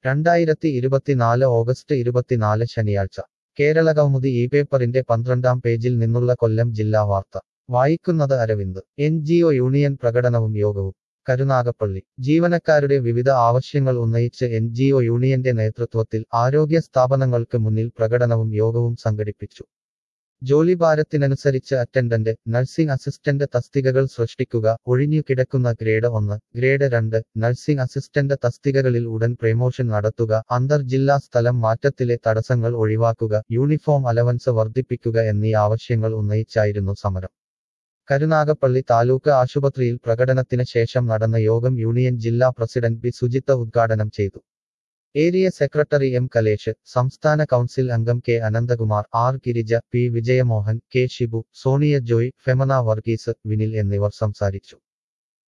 രണ്ടായിരത്തി ഇരുപത്തിനാല് ഓഗസ്റ്റ് ഇരുപത്തിനാല് ശനിയാഴ്ച കേരള കൗമുദി ഈ പേപ്പറിന്റെ പന്ത്രണ്ടാം പേജിൽ നിന്നുള്ള കൊല്ലം ജില്ലാ വാർത്ത വായിക്കുന്നത് Aravind N G O union പ്രകടനവും യോഗവും കരുനാഗപ്പള്ളി ജീവനക്കാരുടെ വിവിധ ആവശ്യങ്ങൾ ഉന്നയിച്ച് എൻ ജി ഒ യൂണിയന്റെ നേതൃത്വത്തിൽ ആരോഗ്യ സ്ഥാപനങ്ങൾക്ക് മുന്നിൽ പ്രകടനവും യോഗവും സംഘടിപ്പിച്ചു ജോലിഭാരത്തിനനുസരിച്ച് അറ്റൻഡന്റ് നഴ്സിംഗ് അസിസ്റ്റന്റ് തസ്തികകൾ സൃഷ്ടിക്കുക ഒഴിഞ്ഞുകിടക്കുന്ന ഗ്രേഡ് ഒന്ന് ഗ്രേഡ് രണ്ട് നഴ്സിംഗ് അസിസ്റ്റന്റ് തസ്തികകളിൽ ഉടൻ പ്രമോഷൻ നടത്തുക അന്തർജില്ലാ സ്ഥലം മാറ്റത്തിലെ തടസ്സങ്ങൾ ഒഴിവാക്കുക യൂണിഫോം അലവൻസ് വർദ്ധിപ്പിക്കുക എന്നീ ആവശ്യങ്ങൾ ഉന്നയിച്ചായിരുന്നു സമരം കരുനാഗപ്പള്ളി താലൂക്ക് ആശുപത്രിയിൽ പ്രകടനത്തിന് ശേഷം നടന്ന യോഗം യൂണിയൻ ജില്ലാ പ്രസിഡന്റ് ബി സുജിത്ത ഉദ്ഘാടനം ചെയ്തു ഏരിയ സെക്രട്ടറി എം കലേഷ് സംസ്ഥാന കൗൺസിൽ അംഗം K Ananthakumar R Girija P Vijayamohan K Shibu Sonia Joy Femina Varghese Vinil എന്നിവർ സംസാരിച്ചു